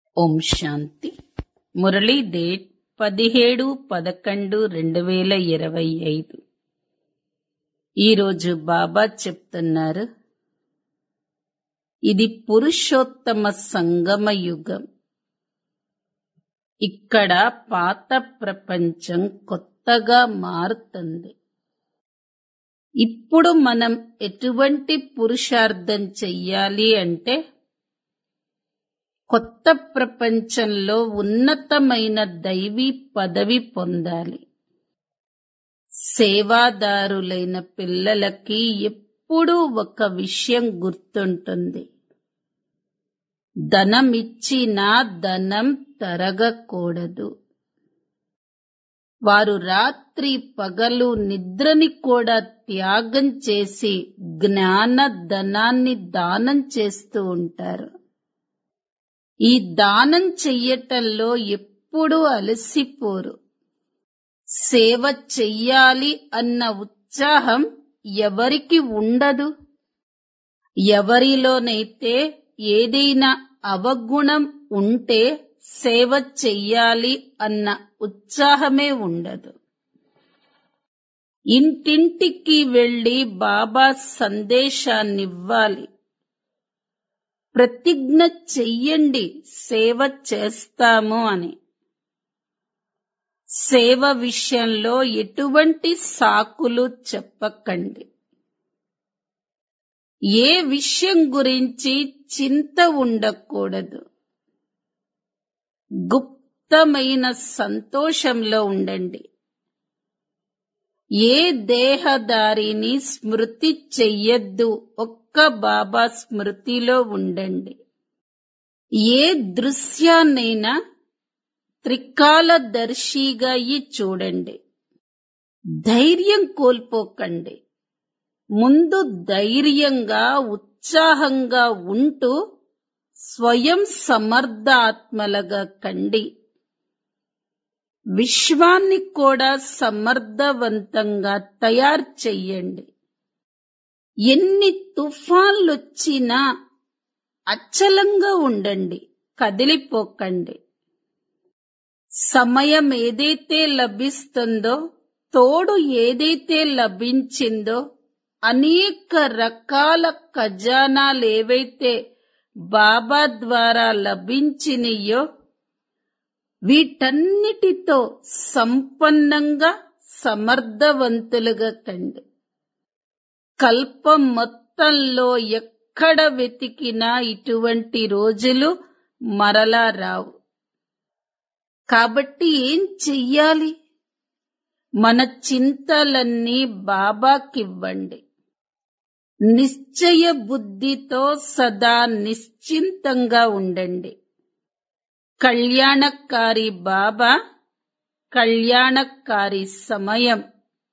ఓం శాంతి Murali date పదిహేడు పదకొండు రెండు వేల ఇరవై ఐదు ఈరోజు బాబా చెప్తున్నారు ఇది పురుషోత్తమ సంగమ యుగం ఇక్కడ పాత ప్రపంచం కొత్తగా మారుతుంది ఇప్పుడు మనం ఎటువంటి పురుషార్థం చెయ్యాలి అంటే కొత్త ప్రపంచంలో ఉన్నతమైన దైవీ పదవి పొందాలి సేవాదారులైన పిల్లలకి ఎప్పుడూ ఒక విషయం గుర్తుంటుంది ధనమిచ్చినా ధనం తరగకూడదు వారు రాత్రి పగలు నిద్రని కూడా త్యాగం చేసి జ్ఞాన ధనాన్ని దానం చేస్తూ ఉంటారు ఈ దానం చెయ్యటంలో ఎప్పుడూ అలసిపోరు సేవ చెయ్యాలి అన్న ఉత్సాహం ఎవరికి ఉండదు ఎవరిలోనైతే ఏదైనా అవగుణం ఉంటే సేవ చెయ్యాలి అన్న ఉత్సాహమే ఉండదు ఇంటింటికి వెళ్లి బాబా సందేశాన్నివ్వాలి ప్రతిజ్ఞ చెయ్యండి సేవ చేస్తాము అని సేవ విషయంలో ఎటువంటి సాకులు చెప్పకండి ఏ విషయం గురించి చింత ఉండకూడదు గుప్తమైన సంతోషంలో ఉండండి ఏ దేహదారిని స్మృతి చెయ్యొద్దు ఒక్క బాబా స్మృతిలో ఉండండి ఏ దృశ్యాన్నైనా త్రికాలదర్శిగా ఈ చూడండి ధైర్యం కోల్పోకండి ముందు ధైర్యంగా ఉత్సాహంగా ఉంటూ స్వయం సమర్థ ఆత్మలుగా కండి విశ్వాన్ని కూడా సమర్థవంతంగా తయారు చెయ్యండి ఎన్ని తుఫాన్లొచ్చినా అచ్చలంగా ఉండండి కదిలిపోకండి సమయం ఏదైతే లభిస్తుందో తోడు ఏదైతే లభించిందో అనేక రకాల ఖజానాలు ఏవైతే బాబా ద్వారా లభించినయో వీటన్నిటితో సంపన్నంగా సమర్థవంతులుగా కండి కల్పం మొత్తంలో ఎక్కడ వెతికినా ఇటువంటి రోజులు మరలా రావు కాబట్టి ఏం చెయ్యాలి మన చింతలన్నీ బాబాకివ్వండి నిశ్చయ బుద్ధితో సదా నిశ్చింతంగా ఉండండి కళ్యాణకారి బాబా కళ్యాణకారి సమయం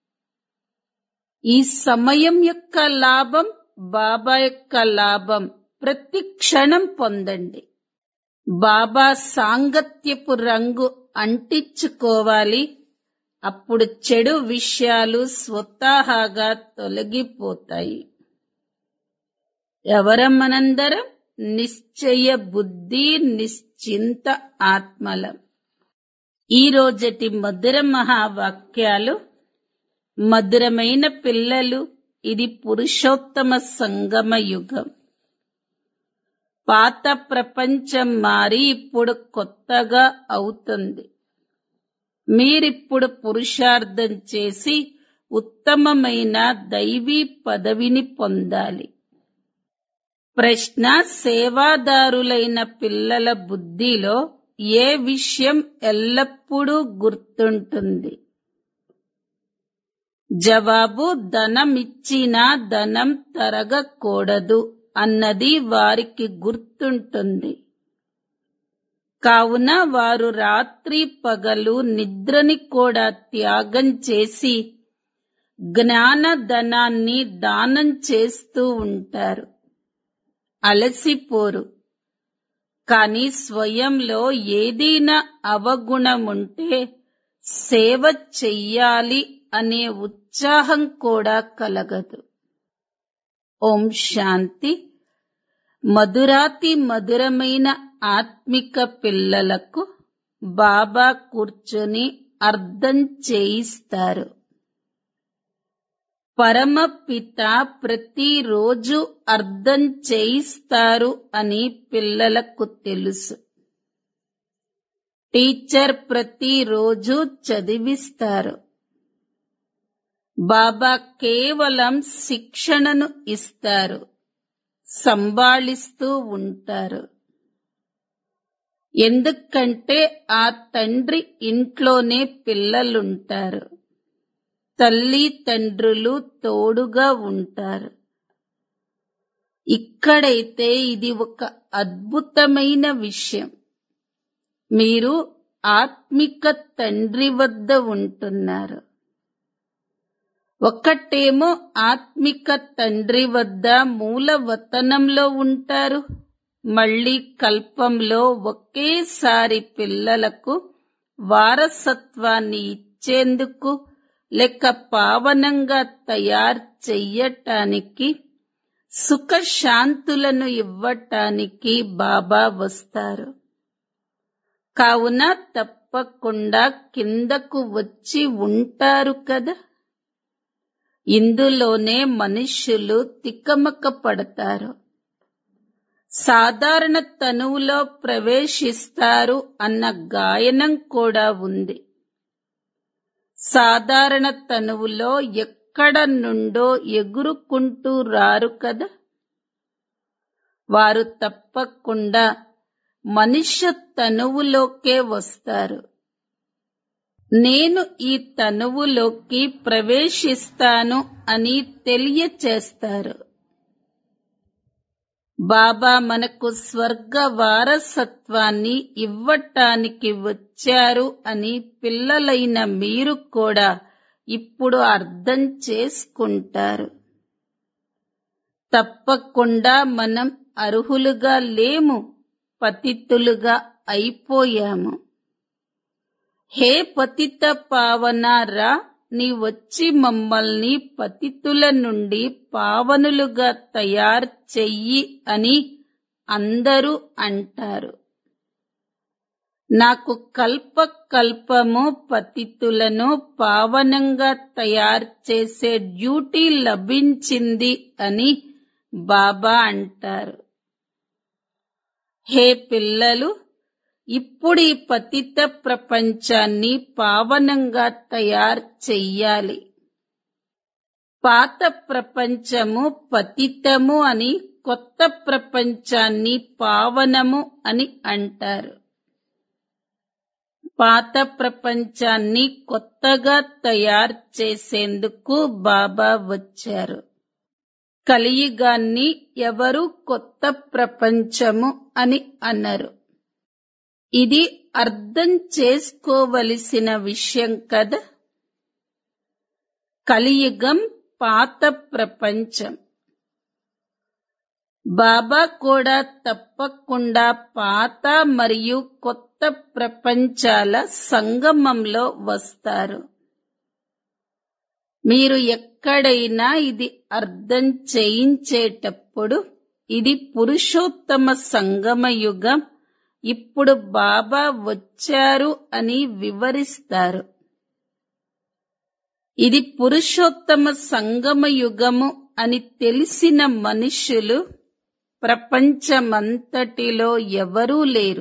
ఈ సమయం యొక్క లాభం బాబా యొక్క లాభం ప్రతి క్షణం పొందండి బాబా సాంగత్యపు రంగు అంటించుకోవాలి అప్పుడు చెడు విషయాలు స్వతహాగా తొలగిపోతాయి ఎవరమ్మనందరం నిశ్చయ బుద్ధి నిశ్చింత ఆత్మలం ఈ రోజటి మధుర మహావాక్యాలు మధురమైన పిల్లలు ఇది పురుషోత్తమ సంగమ యుగం పాత ప్రపంచం మారి ఇప్పుడు కొత్తగా అవుతుంది మీరిప్పుడు పురుషార్థం చేసి ఉత్తమమైన దైవీ పదవిని పొందాలి ప్రశ్న సేవాదారులైన పిల్లల బుద్ధిలో ఏ విషయం ఎల్లప్పుడూ గుర్తుంటుంది జవాబు ధనమిచ్చినా ధనం తరగకూడదు అన్నది వారికి గుర్తుంటుంది కావున వారు రాత్రి పగలు నిద్రని కూడా త్యాగం చేసి జ్ఞాన ధనాన్ని దానం చేస్తూ ఉంటారు అలసిపోరు కాని స్వయంలో ఏదైనా అవగుణముంటే సేవ చెయ్యాలి అనే ఉత్సాహం కూడా కలగదు ఓం శాంతి మధురాతి మధురమైన ఆత్మిక పిల్లలకు బాబా కూర్చొని అర్థం చేయిస్తారు పరమపిత ప్రతిరోజు అర్థం చేయిస్తారు అని పిల్లలకు తెలుసు టీచర్ ప్రతిరోజు చదివిస్తారు బాబా కేవలం శిక్షణను ఇస్తారు సంభాళిస్తూ ఉంటారు ఎందుకంటే ఆ తండ్రి ఇంట్లోనే పిల్లలుంటారు తల్లి తండ్రులు తోడుగా ఉంటారు ఇక్కడైతే ఇది ఒక అద్భుతమైన విషయం మీరు ఆత్మిక తండ్రి వద్ద ఉంటున్నారు ఒక్కటేమో ఆత్మిక తండ్రి వద్ద మూల వతనంలో ఉంటారు మళ్ళీ కల్పంలో ఒకేసారి పిల్లలకు వారసత్వాన్ని ఇచ్చేందుకు లేక పావనంగా తయారు చెయ్యటానికి సుఖశాంతులను ఇవ్వటానికి బాబా వస్తారు కావున తప్పకుండా కిందకు వచ్చి ఉంటారు కదా ఇందులోనే మనుష్యులు తికమక పడతారు సాధారణ తనువులో ప్రవేశిస్తారు అన్న గాయనం కూడా ఉంది సాధారణ తనువులో ఎక్కడ నుండో ఎగురుకుంటూ రారు కదా వారు తప్పకుండా మనుష్య తనువులోకే వస్తారు నేను ఈ తనువులోకి ప్రవేశిస్తాను అని తెలియచేస్తారు బాబా మనకు స్వర్గ వారసత్వాన్ని ఇవ్వటానికి వచ్చారు అని పిల్లలైన మీరు కూడా ఇప్పుడు అర్థం చేసుకుంటారు తప్పకుండా మనం అర్హులుగా లేము పతితులుగా అయిపోయాము హే పతిత పావనారా నీ వచ్చి మమ్మల్ని పతితుల నుండి పావనులుగా తయారు చెయ్యి అని అందరూ అంటారు నాకు కల్ప కల్పము పతితులను పావనంగా తయారు చేసే డ్యూటీ లభించింది అని బాబా అంటారు హే పిల్లలు ఇప్పుడు ఈ పతిత ప్రపంచాన్ని పావనంగా తయారు చెయ్యాలి పాత ప్రపంచము పతితము అని కొత్త ప్రపంచాన్ని పావనము అని అంటారు పాత ప్రపంచాన్ని కొత్తగా తయారు చేసేందుకు బాబా వచ్చారు కలియుగాన్ని ఎవరు కొత్త ప్రపంచము అని అన్నారు ఇది అర్థం చేసుకోవలసిన విషయం కదా కలియుగం పాత ప్రపంచం బాబా కూడా తప్పకుండా పాత మరియు కొత్త ప్రపంచాల సంగమంలో వస్తారు మీరు ఎక్కడైనా ఇది అర్థం చేయించేటప్పుడు ఇది పురుషోత్తమ సంగమ యుగం ఇప్పుడు బాబా వచ్చారు అని వివరిస్తారు ఇది పురుషోత్తమ సంగమ యుగము అని తెలిసిన మనుషులు ప్రపంచమంతటిలో ఎవరూ లేరు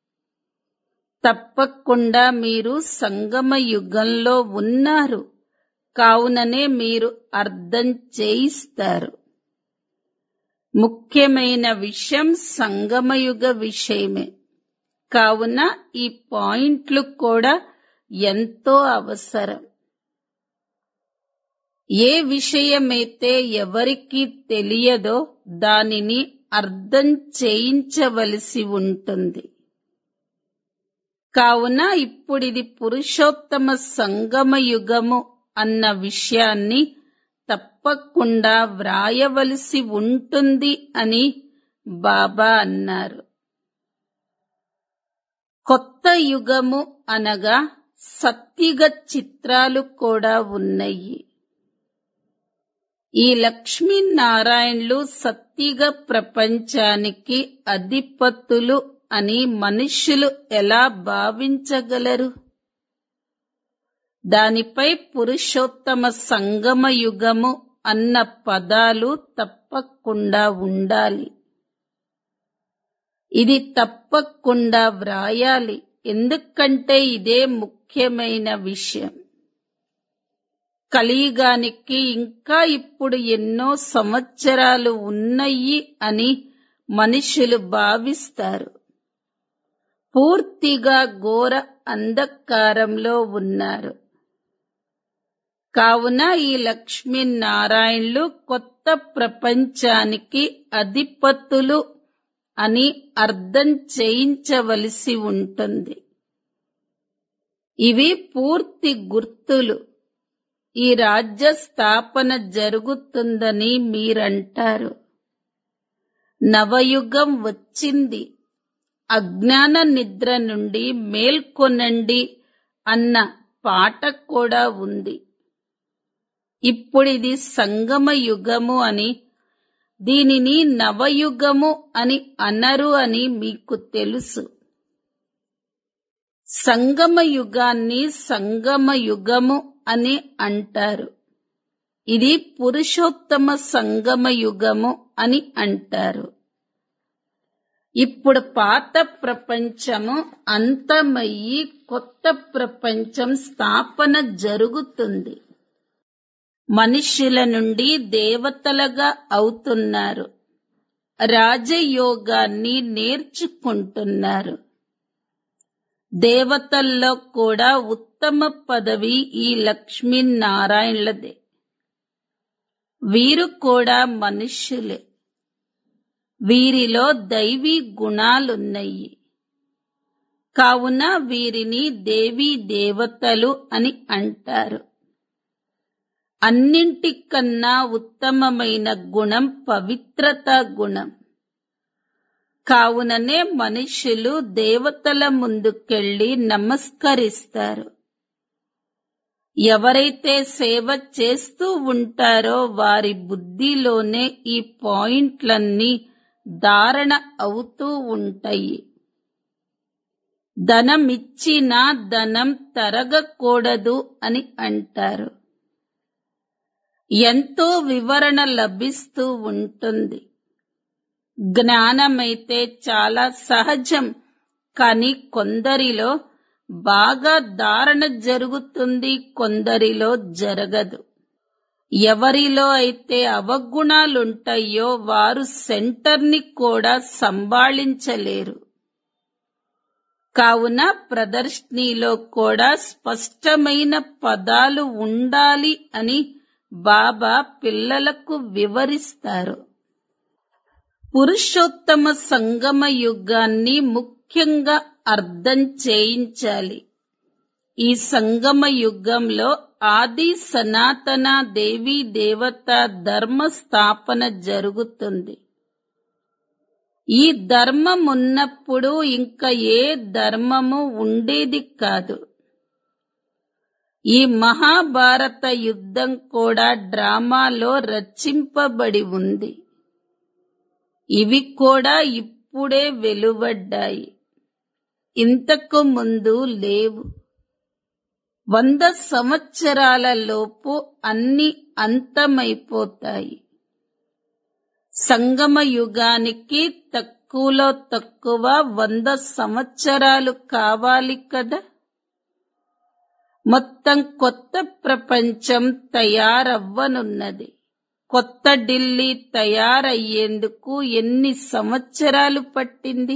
తప్పకుండా మీరు సంగమ యుగంలో ఉన్నారు కావుననే మీరు అర్థం చేయిస్తారు ముఖ్యమైన విషయం సంగమయుగ విషయమే కావున ఈ పాయింట్లు కూడా ఎంతో అవసరం ఏ విషయమైతే ఎవరికి తెలియదో దానిని అర్థం చేయించవలసి ఉంటుంది కావున ఇప్పుడిది పురుషోత్తమ సంగమ యుగము అన్న విషయాన్ని తప్పకుండా వ్రాయవలసి ఉంటుంది అని బాబా అన్నారు కొత్త యుగము అనగా సత్యుగ చిత్రాలు కూడా ఉన్నాయి ఈ లక్ష్మీనారాయణులు సత్యుగ ప్రపంచానికి అధిపతులు అని మనుష్యులు ఎలా భావించగలరు దానిపై పురుషోత్తమ సంగమ యుగము అన్న పదాలు తప్పకుండా ఉండాలి ఇది తప్పకుండా వ్రాయాలి ఎందుకంటే ఇదే ముఖ్యమైన విషయం కలియుగానికి ఇంకా ఇప్పుడు ఎన్నో సంవత్సరాలు ఉన్నాయి అని మనుషులు భావిస్తారు పూర్తిగా ఘోర అంధకారంలో ఉన్నారు కావున ఈ లక్ష్మీనారాయణులు కొత్త ప్రపంచానికి అధిపతులు అని అర్థం చేయించవలసి ఉంటుంది ఇవి పూర్తి గుర్తులు ఈ రాజ్య స్థాపన జరుగుతుందని మీరంటారు నవయుగం వచ్చింది అజ్ఞాన నిద్ర నుండి మేల్కొనండి అన్న పాట కూడా ఉంది ఇప్పుడిది సంగమ యుగము అని దీనిని నవయుగము అని అనరు అని మీకు తెలుసు సంగమ యుగాన్ని సంగమ యుగము అని అంటారు ఇది పురుషోత్తమ సంగమ యుగము అని అంటారు ఇప్పుడు పాత ప్రపంచము అంతమయ్యి కొత్త ప్రపంచం స్థాపన జరుగుతుంది మనుష్యుల నుండి దేవతలుగా అవుతున్నారు రాజయోగాన్ని నేర్చుకుంటున్నారు దేవతల్లో కూడా ఉత్తమ పదవి ఈ లక్ష్మీనారాయణలదే వీరు కూడా మనుష్యులే వీరిలో దైవీ గుణాలున్నాయి కావున వీరిని దేవీ దేవతలు అని అంటారు అన్నింటికన్నా ఉత్తమమైన గుణం పవిత్రత గుణం కావుననే మనుషులు దేవతల ముందుకెళ్లి నమస్కరిస్తారు ఎవరైతే సేవ చేస్తూ ఉంటారో వారి బుద్ధిలోనే ఈ పాయింట్లన్నీ ధారణ అవుతూ ఉంటాయి ధనమిచ్చినా ధనం తరగకూడదు అని అంటారు ఎంతో వివరణ లభిస్తూ ఉంటుంది జ్ఞానమైతే చాలా సహజం కానీ కొందరిలో బాగా ధారణ జరుగుతుంది కొందరిలో జరగదు ఎవరిలో అయితే అవగుణాలుంటాయో వారు సెంటర్ని కూడా సంభాళించలేరు కావున ప్రదర్శనలో కూడా స్పష్టమైన పదాలు ఉండాలి అని బాబా పిల్లలకు వివరిస్తారు పురుషోత్తమ సంగమ యుగాన్ని ముఖ్యంగా అర్థం చేయించాలి ఈ సంగమ యుగంలో ఆది సనాతన దేవీ దేవత ధర్మ స్థాపన జరుగుతుంది ఈ ధర్మం ఉన్నప్పుడు ఇంకా ఏ ధర్మము ఉండేది కాదు ఈ మహాభారత యుద్ధం కూడా డ్రామాలో రచింపబడి ఉంది ఇవి కూడా ఇప్పుడే వెలువడ్డాయి ఇంతకు ముందు లేవు వంద సంవత్సరాల లోపు అన్ని అంతమైపోతాయి సంగమ యుగానికి తక్కువలో తక్కువ వంద సంవత్సరాలు కావాలి కదా మొత్తం కొత్త ప్రపంచం తయారవ్వనున్నది కొత్త ఢిల్లీ తయారయ్యేందుకు ఎన్ని సంవత్సరాలు పట్టింది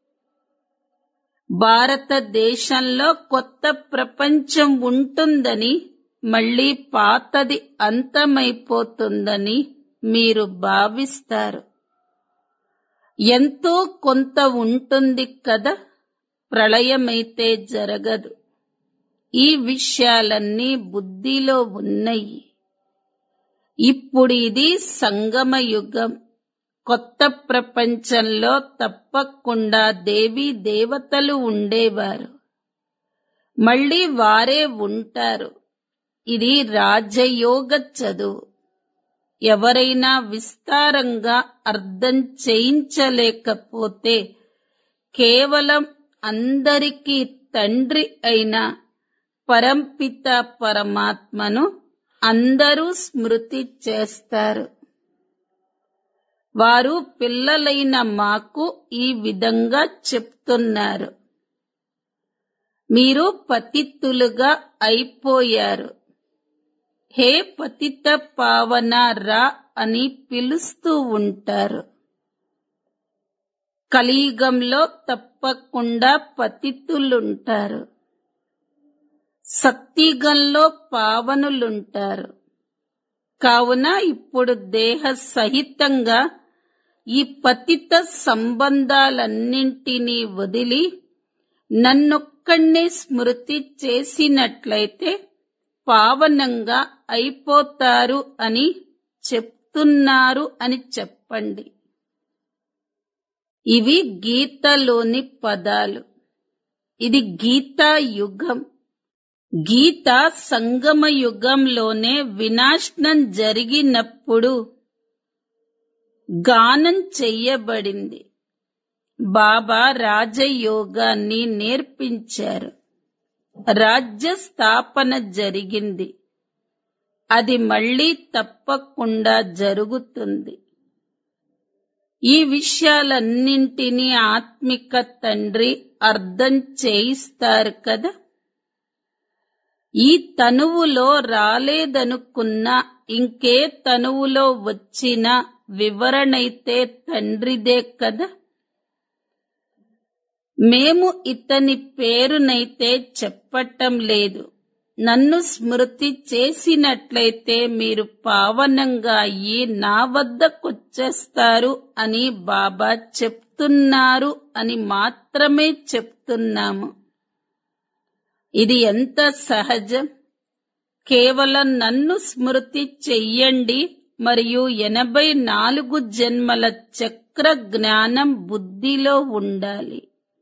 భారతదేశంలో కొత్త ప్రపంచం ఉంటుందని మళ్ళీ పాతది అంతమైపోతుందని మీరు భావిస్తారు ఎంతో కొంత ఉంటుంది కదా ప్రళయమైతే జరగదు ఈ విషయాలన్నీ బుద్ధిలో ఉన్నాయి ఇప్పుడు ఇది సంగమ యుగం కొత్త ప్రపంచంలో తప్పకుండా దేవీ దేవతలు ఉండేవారు మళ్ళీ వారే ఉంటారు ఇది రాజయోగ చదువు ఎవరైనా విస్తారంగా అర్థం చేయించలేకపోతే కేవలం అందరికీ తండ్రి అయిన పరంపిత పరమాత్మను అందరూ స్మృతి చేస్తారు వారు పిల్లలైన మాకు ఈ విధంగా చెప్తున్నారు మీరు పతిత్తులుగా అయిపోయారు హే పతిత పావన రా అని పిలుస్తూ ఉంటారు కలియుగంలో తప్పకుండా పతితులుంటారు సత్యుగంలో పావనులుంటారు కావున ఇప్పుడు దేహ సహితంగా ఈ పతిత సంబంధాలన్నింటినీ వదిలి నన్నొక్కడినే స్మృతి చేసినట్లయితే పావనంగా అయిపోతారు అని చెప్తున్నారు అని చెప్పండి ఇవి గీతలోని పదాలు ఇది గీతా యుగం గీత సంగమ యుగంలోనే వినాశనం జరిగినప్పుడు గానం చెయ్యబడింది బాబా రాజయోగాన్ని నేర్పించారు రాజ్య స్థాపన జరిగింది అది మళ్ళీ తప్పకుండా జరుగుతుంది ఈ విషయాలన్నింటినీ ఆత్మిక తండ్రి అర్థం చేయిస్తారు కదా ఈ తనువులో రాలేదనుకున్న ఇంకే తనువులో వచ్చిన వివరణైతే తండ్రిదే కదా మేము ఇతని పేరునైతే చెప్పటం లేదు నన్ను స్మృతి చేసినట్లయితే మీరు పావనంగా అయ్యి నా వద్దకొచ్చేస్తారు అని బాబా చెప్తున్నారు అని మాత్రమే చెప్తున్నాము ఇది ఎంత సహజం కేవలం నన్ను స్మృతి చెయ్యండి మరియు ఎనభై నాలుగు జన్మల చక్ర జ్ఞానం బుద్ధిలో ఉండాలి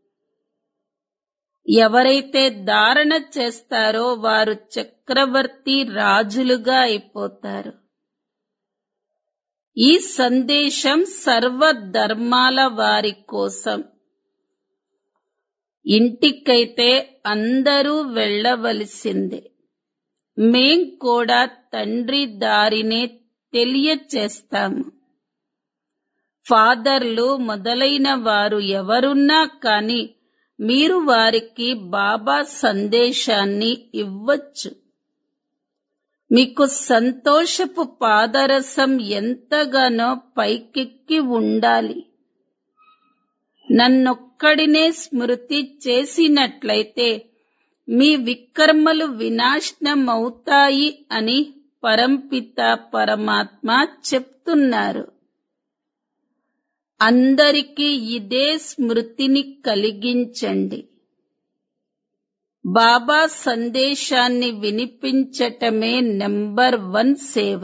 ఎవరైతే ధారణ చేస్తారో వారు చక్రవర్తి రాజులుగా అయిపోతారు ఈ సందేశం సర్వ ధర్మాల వారి కోసం ఇంటికైతే అందరూ వెళ్ళవలసిందే మేం కూడా తండ్రి దారినే తెలియచేస్తాము ఫాదర్లు మొదలైన వారు ఎవరున్నా కాని మీరు వారికి బాబా సందేశాన్ని ఇవ్వచ్చు మీకు సంతోషపు పాదరసం ఎంతగానో పైకెక్కి ఉండాలి నన్నొక్కడినే స్మృతి చేసినట్లయితే మీ వికర్మలు వినాశనమవుతాయి అని పరంపిత పరమాత్మ చెప్తున్నారు అందరికీ ఇదే స్మృతిని కలిగించండి బాబా సందేశాన్ని వినిపించటమే నెంబర్ వన్ సేవ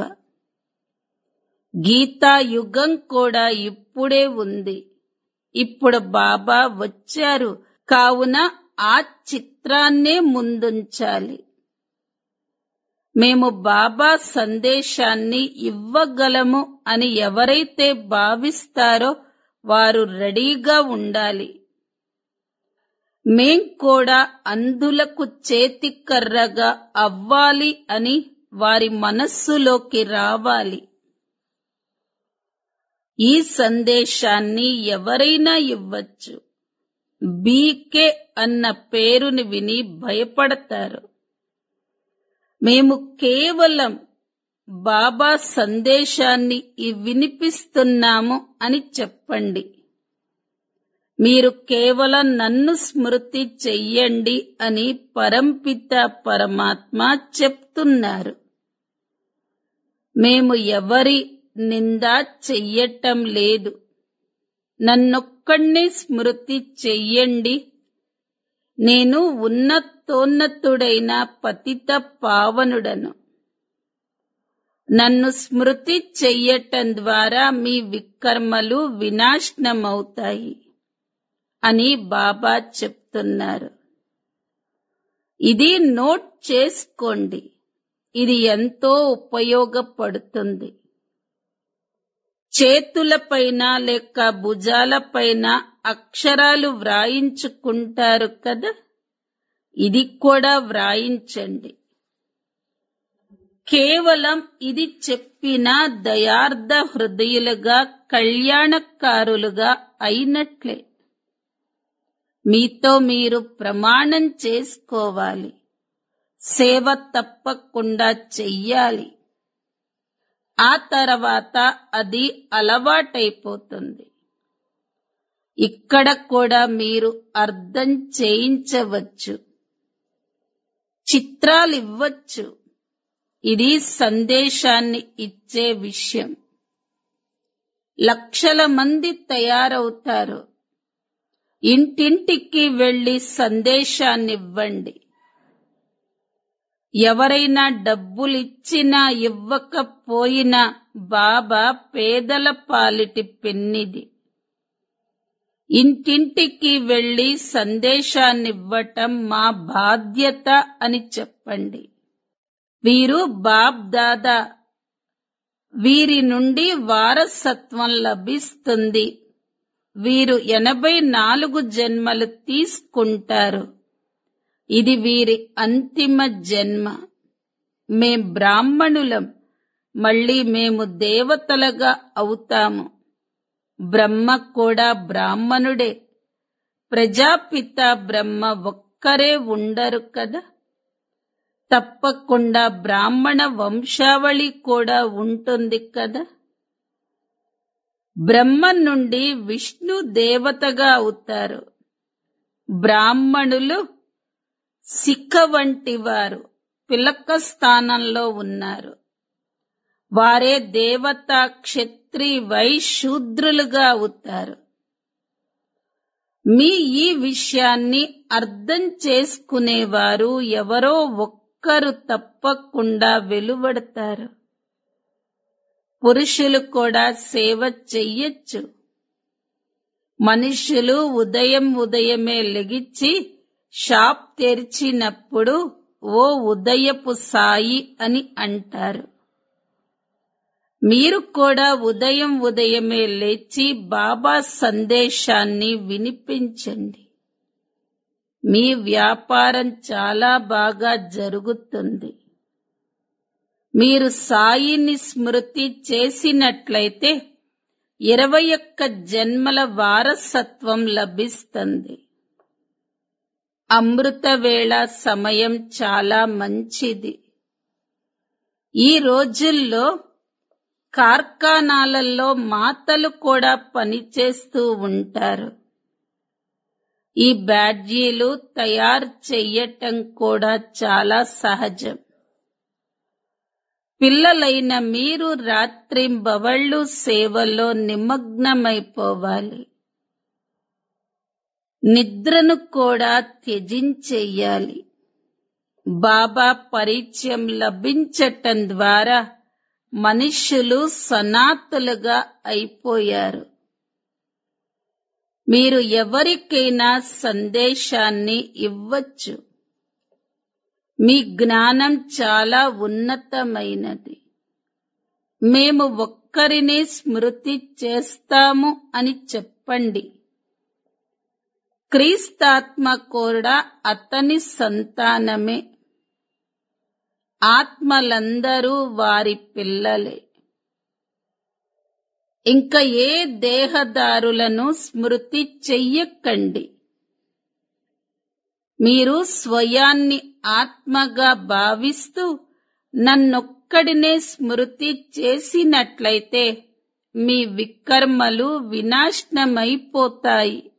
గీతా యుగం కూడా ఇప్పుడే ఉంది ఇప్పుడు బాబా వచ్చారు కావున ఆ చిత్రాన్నే ముందుంచాలి మేము బాబా సందేశాన్ని ఇవ్వగలము అని ఎవరైతే భావిస్తారో వారు రెడీగా ఉండాలి మేం కూడా అందులకు చేతికర్రగా అవ్వాలి అని వారి మనస్సులోకి రావాలి ఈ సందేశాన్ని ఎవరైనా ఇవ్వచ్చు బీకే అన్న పేరుని విని భయపడతారు మేము కేవలం బాబా సందేశాన్ని ఇ- వినిపిస్తున్నాము అని చెప్పండి మీరు కేవలం నన్ను స్మృతి చెయ్యండి అని పరంపిత పరమాత్మ చెప్తున్నారు మేము ఎవరి నింద చెయ్యటం లేదు నన్నొక్కడిని స్మృతి చెయ్యండి నేను ఉన్నతోన్నతుడైన పతిత పావనుడను నన్ను స్మృతి చెయ్యటం ద్వారా మీ వికర్మలు వినాశనమవుతాయి అని బాబా చెప్తున్నారు ఇది నోట్ చేసుకోండి ఇది ఎంతో ఉపయోగపడుతుంది చేతులపైన లేక భుజాలపైన అక్షరాలు వ్రాయించుకుంటారు కదా ఇది కూడా వ్రాయించండి కేవలం ఇది చెప్పిన దయార్థ హృదయులుగా కళ్యాణకారులుగా అయినట్లే మీతో మీరు ప్రమాణం చేసుకోవాలి సేవ తప్పకుండా చెయ్యాలి ఆ తర్వాత అది అలవాటైపోతుంది ఇక్కడ కూడా మీరు అర్థం చేయించవచ్చు చిత్రాలు ఇవ్వచ్చు ఇది సందేశాన్ని ఇచ్చే విషయం లక్షల మంది తయారవుతారు ఇంటింటికి వెళ్లి సందేశాన్నివ్వండి ఎవరైనా డబ్బులిచ్చినా ఇవ్వకపోయినా బాబా పేదల పాలిటి పెన్నిది ఇంటింటికి వెళ్లి సందేశాన్నివ్వటం మా బాధ్యత అని చెప్పండి వీరు బాబ్ దాదా వీరి నుండి వారసత్వం లభిస్తుంది వీరు ఎనభై నాలుగు జన్మలు తీసుకుంటారు ఇది వీరి అంతిమ జన్మ మేం బ్రాహ్మణులం మళ్ళీ మేము దేవతలుగా అవుతాము బ్రహ్మ కూడా బ్రాహ్మణుడే ప్రజాపిత బ్రహ్మ ఒక్కరే ఉండరు కదా తప్పకుండా బ్రాహ్మణ వంశావళి కూడా ఉంటుంది కదా బ్రహ్మ నుండి విష్ణు దేవతగా అవుతారు బ్రాహ్మణులు సిక్క వంటి వారు పిలక స్థానంలో ఉన్నారు వారే దేవత క్షత్రి వైశూద్రులుగా అవుతారు మీ ఈ విషయాన్ని అర్థం చేసుకునేవారు ఎవరో ఒక్కరు తప్పకుండా వెలువడతారు పురుషులు కూడా సేవ చెయ్యొచ్చు మనుషులు ఉదయం ఉదయమే లెగిచ్చి షాప్ తెరిచినప్పుడు ఓ ఉదయపు సాయి అని అంటారు మీరు కూడా ఉదయం ఉదయమే లేచి బాబా సందేశాన్ని వినిపించండి మీ వ్యాపారం చాలా బాగా జరుగుతుంది మీరు సాయిని స్మృతి చేసినట్లయితే ఇరవై ఒక్క జన్మల వారసత్వం లభిస్తుంది అమృత వేళ సమయం చాలా మంచిది ఈ రోజుల్లో కార్ఖానాలలో మాతలు కూడా పనిచేస్తూ ఉంటారు ఈ బ్యాడ్జీలు తయారు చెయ్యటం కూడా చాలా సహజం పిల్లలైన మీరు రాత్రింబవళ్ళు సేవలో నిమగ్నమైపోవాలి నిద్రను కూడా త్యజించెయ్యాలి బాబా పరిచయం లభించటం ద్వారా మనుష్యులు సనాతులుగా అయిపోయారు మీరు ఎవరికైనా సందేశాన్ని ఇవ్వచ్చు మీ జ్ఞానం చాలా ఉన్నతమైనది మేము ఒక్కరిని స్మృతి చేస్తాము అని చెప్పండి క్రీస్తాత్మ కూడా అతని సంతానమే ఆత్మలందరూ వారి పిల్లలే ఇంకా ఏ దేహదారులను స్మృతి చెయ్యకండి మీరు స్వయాన్ని ఆత్మగా భావిస్తూ నన్నొక్కడినే స్మృతి చేసినట్లయితే మీ వికర్మలు వినాశనమైపోతాయి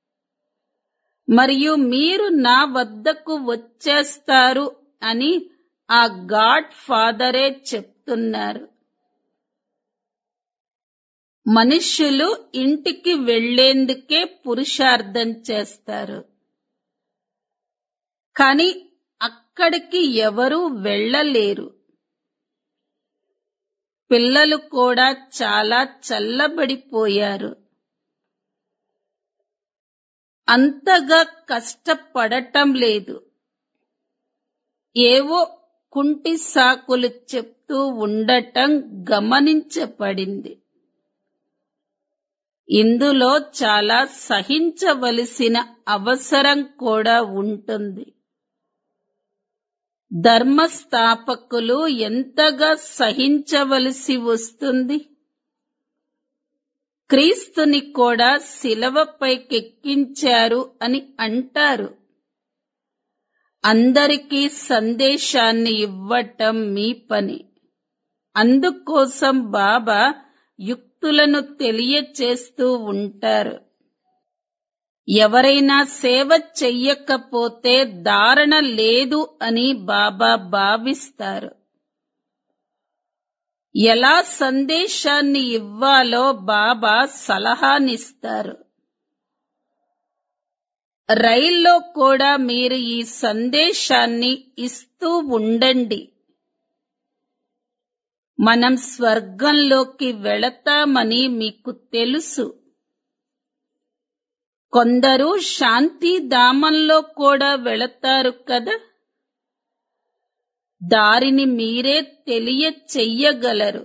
మరియు మీరు నా వద్దకు వచ్చేస్తారు అని ఆ గాడ్ ఫాదరే చెప్తున్నారు మనుష్యులు ఇంటికి వెళ్లేందుకే పురుషార్థం చేస్తారు కాని అక్కడికి ఎవరూ వెళ్ళలేరు పిల్లలు కూడా చాలా చల్లబడిపోయారు అంతగా కష్టపడటం లేదు ఏవో కుంటి సాకులు చెప్తూ ఉండటం గమనించబడింది ఇందులో చాలా సహించవలసిన అవసరం కూడా ఉంటుంది ధర్మస్థాపకులు ఎంతగా సహించవలసి వస్తుంది క్రీస్తుని కూడా శిలవపైకెక్కించారు అని అంటారు అందరికీ సందేశాన్ని ఇవ్వటం మీ పని అందుకోసం బాబా యుక్తులను తెలియచేస్తూ ఉంటారు ఎవరైనా సేవ చెయ్యకపోతే ధారణ లేదు అని బాబా భావిస్తారు ఎలా సందేశాన్ని ఇవ్వాలో బాబా సలహానిస్తారు రైల్లో కూడా మీరు ఈ సందేశాన్ని ఇస్తూ ఉండండి మనం స్వర్గంలోకి వెళతామని మీకు తెలుసు కొందరు శాంతిధామంలో కూడా వెళతారు కదా దారిని మీరే తెలియ చెయ్యగలరు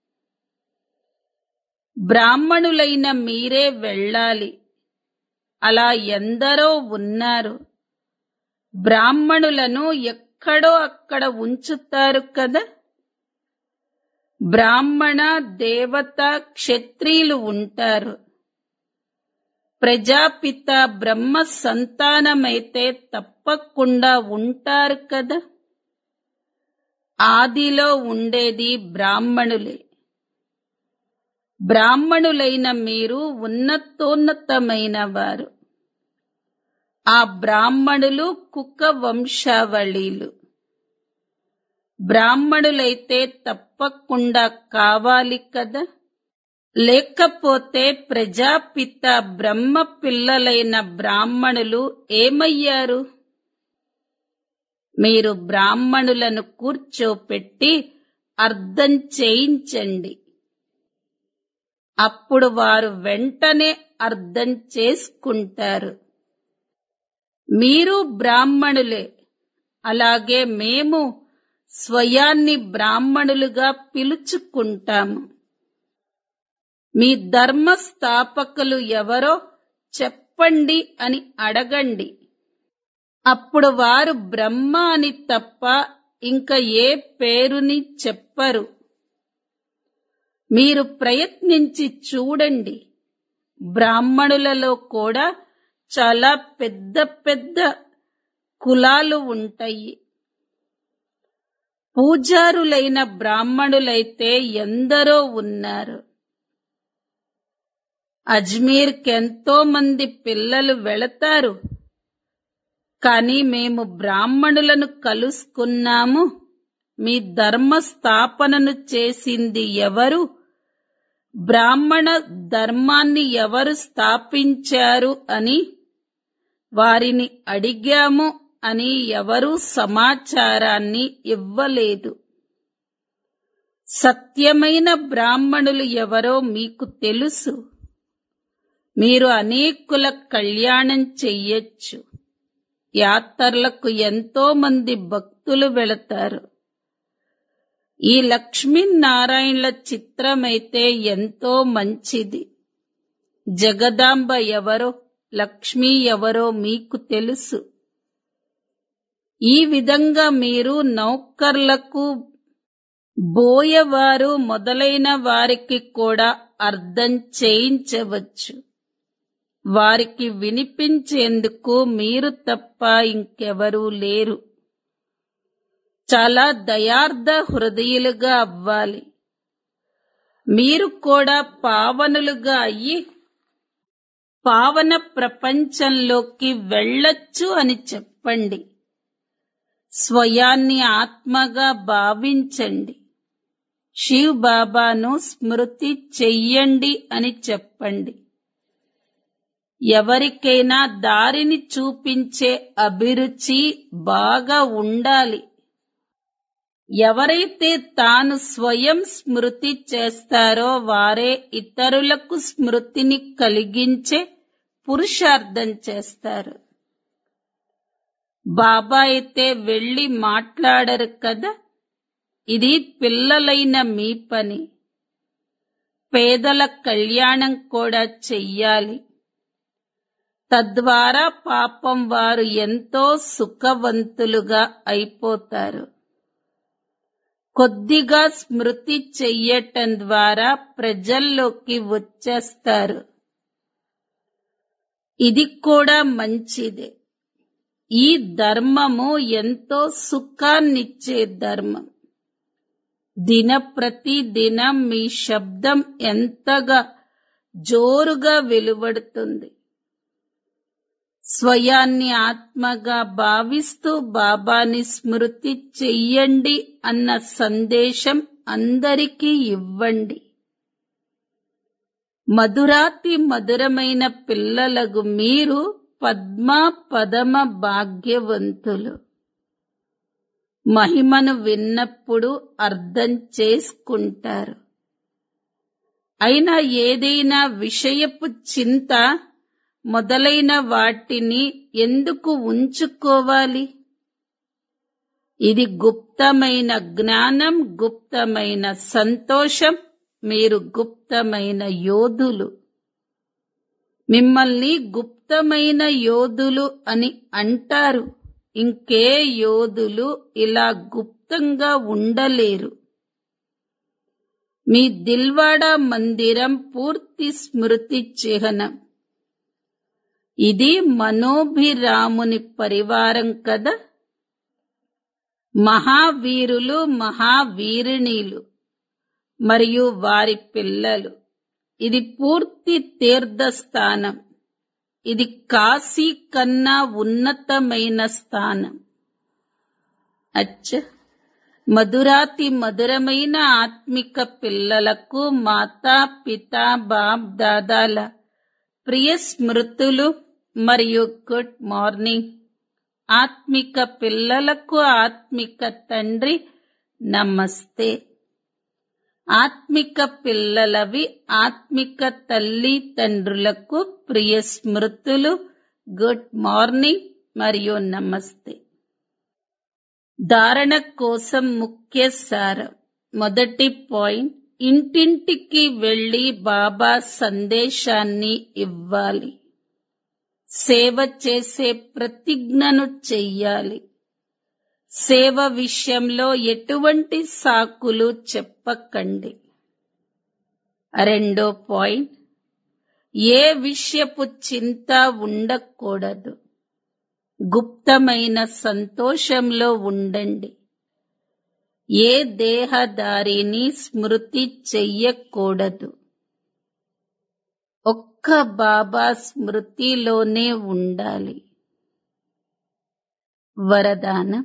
బ్రాహ్మణులైన మీరే వెళ్ళాలి అలా ఎందరో ఉన్నారు బ్రాహ్మణులను ఎక్కడో అక్కడ ఉంచుతారు కదా బ్రాహ్మణ దేవత క్షత్రియులు ఉంటారు ప్రజాపిత బ్రహ్మ సంతానమైతే తప్పకుండా ఉంటారు కదా ఆదిలో ఉండేది బ్రాహ్మణులే బ్రాహ్మణులైన మీరు ఉన్నతోన్నతమైన వారు ఆ బ్రాహ్మణులు కుక్క వంశావళీలు బ్రాహ్మణులైతే తప్పకుండా కావాలి కదా లేకపోతే ప్రజాపిత బ్రహ్మ పిల్లలైన బ్రాహ్మణులు ఏమయ్యారు మీరు బ్రాహ్మణులను కూర్చోపెట్టి అర్థం చేయించండి అప్పుడు వారు వెంటనే అర్థం చేసుకుంటారు మీరు బ్రాహ్మణులే అలాగే మేము స్వయాన్ని బ్రాహ్మణులుగా పిలుచుకుంటాము మీ ధర్మ స్థాపకులు ఎవరో చెప్పండి అని అడగండి అప్పుడు వారు బ్రహ్మ అని తప్ప ఇంకా ఏ పేరుని చెప్పరు మీరు ప్రయత్నించి చూడండి బ్రాహ్మణులలో కూడా చాలా పెద్ద పెద్ద కులాలు ఉంటాయి పూజారులైన బ్రాహ్మణులైతే ఎందరో ఉన్నారు అజ్మీర్కి ఎంతో మంది పిల్లలు వెళతారు కానీ మేము బ్రాహ్మణులను కలుసుకున్నాము మీ ధర్మ స్థాపనను చేసింది ఎవరు బ్రాహ్మణ ధర్మాన్ని ఎవరు స్థాపించారు అని వారిని అడిగాము అని ఎవరూ సమాచారాన్ని ఇవ్వలేదు సత్యమైన బ్రాహ్మణులు ఎవరో మీకు తెలుసు మీరు అనేకుల కళ్యాణం చెయ్యొచ్చు యాత్రలకు ఎంతో మంది భక్తులు వెళతారు ఈ లక్ష్మీనారాయణల చిత్రమైతే ఎంతో మంచిది జగదాంబ ఎవరో లక్ష్మి ఎవరో మీకు తెలుసు ఈ విధంగా మీరు నౌకర్లకు బోయవారు మొదలైన వారికి కూడా అర్థం చేయించవచ్చు వారికి వినిపించేందుకు మీరు తప్ప ఇంకెవరూ లేరు చాలా దయార్థ హృదయులుగా అవ్వాలి మీరు కూడా పావనులుగా అయ్యి పావన ప్రపంచంలోకి వెళ్ళొచ్చు అని చెప్పండి స్వయాన్ని ఆత్మగా భావించండి శివ్ బాబాను స్మృతి చెయ్యండి అని చెప్పండి ఎవరికైనా దారిని చూపించే అభిరుచి బాగా ఉండాలి ఎవరైతే తాను స్వయం స్మృతి చేస్తారో వారే ఇతరులకు స్మృతిని కలిగించే పురుషార్థం చేస్తారు బాబా అయితే వెళ్లి మాట్లాడరు కదా ఇది పిల్లలైన మీ పని పేదల కళ్యాణం కూడా చెయ్యాలి తద్వారా పాపం వారు ఎంతో సుఖవంతులుగా అయిపోతారు కొద్దిగా స్మృతి చెయ్యటం ద్వారా ప్రజల్లోకి వచ్చేస్తారు ఇది కూడా మంచిదే ఈ ధర్మము ఎంతో సుఖాన్నిచ్చే ధర్మం దిన ప్రతి దినం మీ శబ్దం ఎంతగా జోరుగా వెలువడుతుంది స్వయాన్ని ఆత్మగా భావిస్తూ బాబాని స్మృతి చెయ్యండి అన్న సందేశం అందరికీ ఇవ్వండి మధురాతి మధురమైన పిల్లలకు మీరు పద్మ పదమ భాగ్యవంతులు మహిమను విన్నప్పుడు అర్థం చేసుకుంటారు అయినా ఏదైనా విషయపు చింత మొదలైన వాటిని ఎందుకు ఉంచుకోవాలి ఇది గుప్తమైన జ్ఞానం గుప్తమైన సంతోషం మీరు గుప్తమైన యోధులు మిమ్మల్ని గుప్తమైన యోధులు అని అంటారు ఇంకే యోధులు ఇలా గుప్తంగా ఉండలేరు మీ దిల్వాడా మందిరం పూర్తి స్మృతి చిహ్నం ఇది మనోభిరాముని పరివారం కదా మహావీరులు మహావీరిణీలు మరియు వారి పిల్లలు ఇది పూర్తి తీర్థస్థానం ఇది కాశీ కన్నా ఉన్నతమైన స్థానం అచ్చ మధురాతి మధురమైన ఆత్మిక పిల్లలకు మాతా పిత బాప్ దాదాల ప్రియ స్మృతులు మరియు గుడ్ మార్నింగ్ ఆత్మిక పిల్లలకు ఆత్మిక తండ్రి నమస్తే ఆత్మిక పిల్లలవి ఆత్మిక తల్లి తండ్రులకు ప్రియ స్మృతులు గుడ్ మార్నింగ్ మరియు నమస్తే ధారణ కోసం ముఖ్య సారం మొదటి పాయింట్ ఇంటింటికి వెళ్లి బాబా సందేశాన్ని ఇవ్వాలి సేవ చేసే ప్రతిజ్ఞను చెయ్యాలి సేవ విషయంలో ఎటువంటి సాకులు చెప్పకండి రెండో పాయింట్ ఏ విషయపు చింత ఉండకూడదు గుప్తమైన సంతోషంలో ఉండండి ఏ దేహదారిని స్మృతి చెయ్యకూడదు ఒక్క బాబా స్మృతిలోనే ఉండాలి వరదానం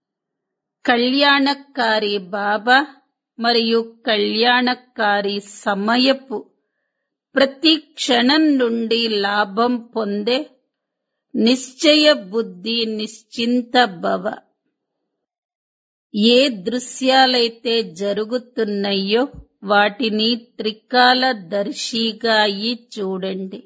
కళ్యాణకారి బాబా మరియు కళ్యాణకారి సమయపు ప్రతి క్షణం నుండి లాభం పొందే నిశ్చయ బుద్ధి నిశ్చింత భవ ఏ దృశ్యాలైతే జరుగుతున్నాయో వాటిని త్రికాల దర్శిగా అయి చూడండి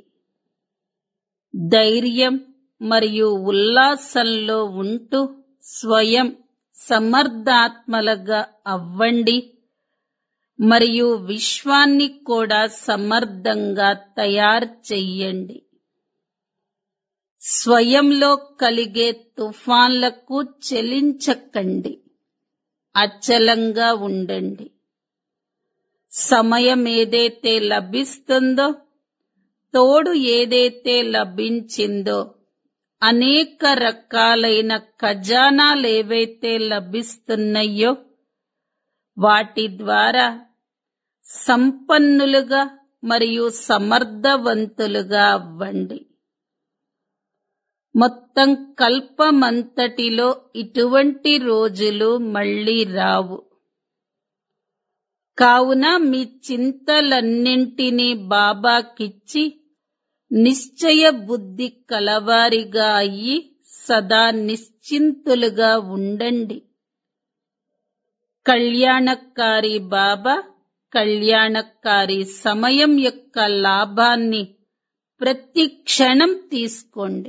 ధైర్యం మరియు ఉల్లాసంలో ఉంటూ స్వయం సమర్థాత్మలుగా అవ్వండి మరియు విశ్వాన్ని కూడా సమర్థంగా తయారు చెయ్యండి స్వయంలో కలిగే తుఫాన్లకు చెలించకండి అచలంగా ఉండండి సమయం ఏదైతే లభిస్తుందో తోడు ఏదైతే లభించిందో అనేక రకాలైన ఖజానాలు ఏవైతే లభిస్తున్నాయో వాటి ద్వారా సంపన్నులుగా మరియు సమర్థవంతులుగా అవ్వండి మొత్తం కల్పమంతటిలో ఇటువంటి రోజులు మళ్ళీ రావు కావున మీ చింతలన్నింటినీ బాబాకిచ్చి నిశ్చయ బుద్ధి కలవారిగా అయ్యి సదా నిశ్చింతులుగా ఉండండి కళ్యాణకారి బాబా కళ్యాణకారి సమయం యొక్క లాభాన్ని ప్రతి క్షణం తీసుకోండి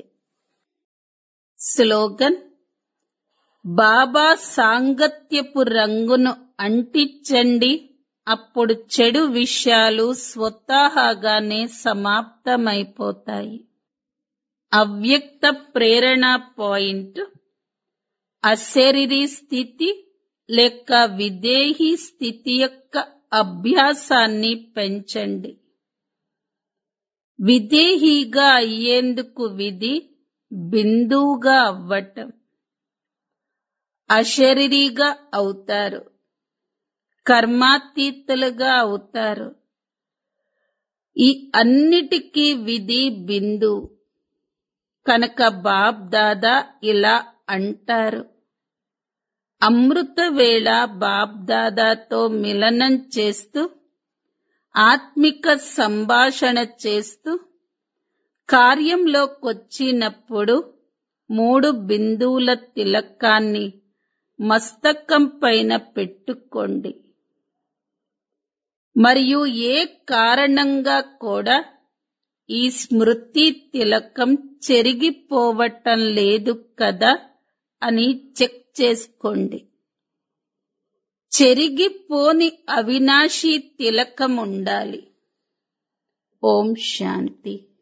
స్లోగన్ బాబా సాంగత్యపు రంగును అంటించండి అప్పుడు చెడు విషయాలు స్వతహాగానే సమాప్తమైపోతాయి అవ్యక్త ప్రేరణ పాయింట్ అశరీరీ స్థితి లేక విదేహీ స్థితి యొక్క అభ్యాసాన్ని పెంచండి విదేహీగా అయ్యేందుకు విధి బిందువుగా అవ్వటం అశరీరిగా అవుతారు కర్మాతీతులుగా అవుతారు ఈ అన్నిటికీ విధి బిందువు కనుక బాబ్ దాదా ఇలా అంటారు అమృత వేళ బాబ్ దాదాతో మిలనం చేస్తూ ఆత్మిక సంభాషణ చేస్తూ కార్యంలోకొచ్చినప్పుడు మూడు బిందువుల తిలకాన్ని మస్తకం పైన పెట్టుకోండి మరియు ఏ కారణంగా కూడా ఈ స్మృతి తిలకం చెరిగిపోవటం లేదు కదా అని చెక్ చేసుకోండి చెరిగిపోని అవినాశి తిలకం ఉండాలి ఓం శాంతి